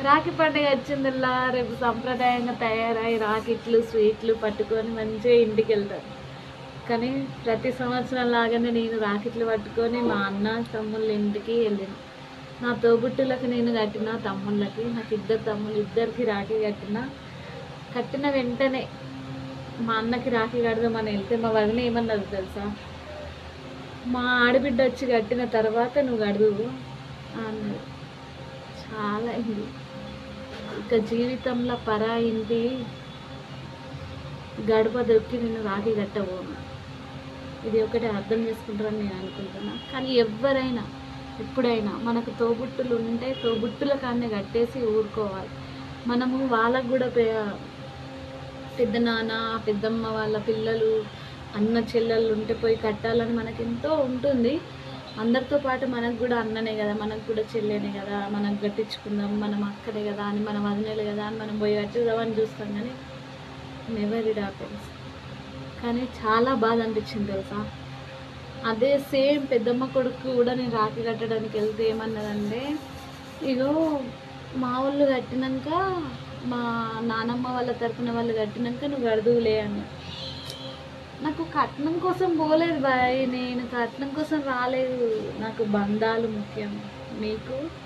రాఖీ పండుగ వచ్చిందల్లా రేపు సంప్రదాయంగా తయారై రాకెట్లు స్వీట్లు పట్టుకొని మంచిగా ఇంటికి వెళ్తారు కానీ ప్రతి సంవత్సరం లాగానే నేను రాకెట్లు పట్టుకొని మా అన్న తమ్ముళ్ళ ఇంటికి వెళ్ళాను నా తోబుట్టులకు నేను కట్టిన తమ్ముళ్ళకి నాకు ఇద్దరు తమ్ముళ్ళు ఇద్దరికి రాఖీ కట్టిన కట్టిన వెంటనే మా అన్నకి రాఖీ కడదామని వెళ్తే మా వదిన ఏమన్నది తెలుసా మా ఆడబిడ్డ వచ్చి కట్టిన తర్వాత నువ్వు కడుదు అన్నది చాలా ఇది ఇక జీవితంలో పరా ఇంటి గడప దొక్కి నేను రాఖీ కట్టబోను ఇది ఒకటి అర్థం చేసుకుంటారని నేను అనుకుంటున్నా కానీ ఎవరైనా ఎప్పుడైనా మనకు తోబుట్టులు ఉంటే తోబుట్టుల కాన్నే కట్టేసి ఊరుకోవాలి మనము వాళ్ళకు కూడా పే- పెద్ద నాన్న పెద్దమ్మ వాళ్ళ పిల్లలు అన్న చెల్లెళ్ళు ఉంటే పోయి కట్టాలని మనకి ఎంతో ఉంటుంది అందరితో పాటు మనకు కూడా అన్ననే కదా మనకు కూడా చెల్లెనే కదా మనం కట్టించుకుందాం మనం అక్కడే కదా అని మనం వదిలేలే కదా అని మనం పోయి కట్టుదామని చూస్తాం కానీ నెవర్ ఇట్ హ్యాపెన్స్ కానీ చాలా బాధ అనిపించింది తెలుసా అదే సేమ్ పెద్దమ్మ కొడుకు కూడా నేను రాఖీ కట్టడానికి వెళ్తే ఏమన్నదంటే ఇగో మా వాళ్ళు కట్టినాక మా నానమ్మ వాళ్ళ తరపున వాళ్ళు కట్టినాక నువ్వు గడుదువులే అన్న నాకు కట్నం కోసం పోలేదు బాయ్ నేను కట్నం కోసం రాలేదు నాకు బంధాలు ముఖ్యం మీకు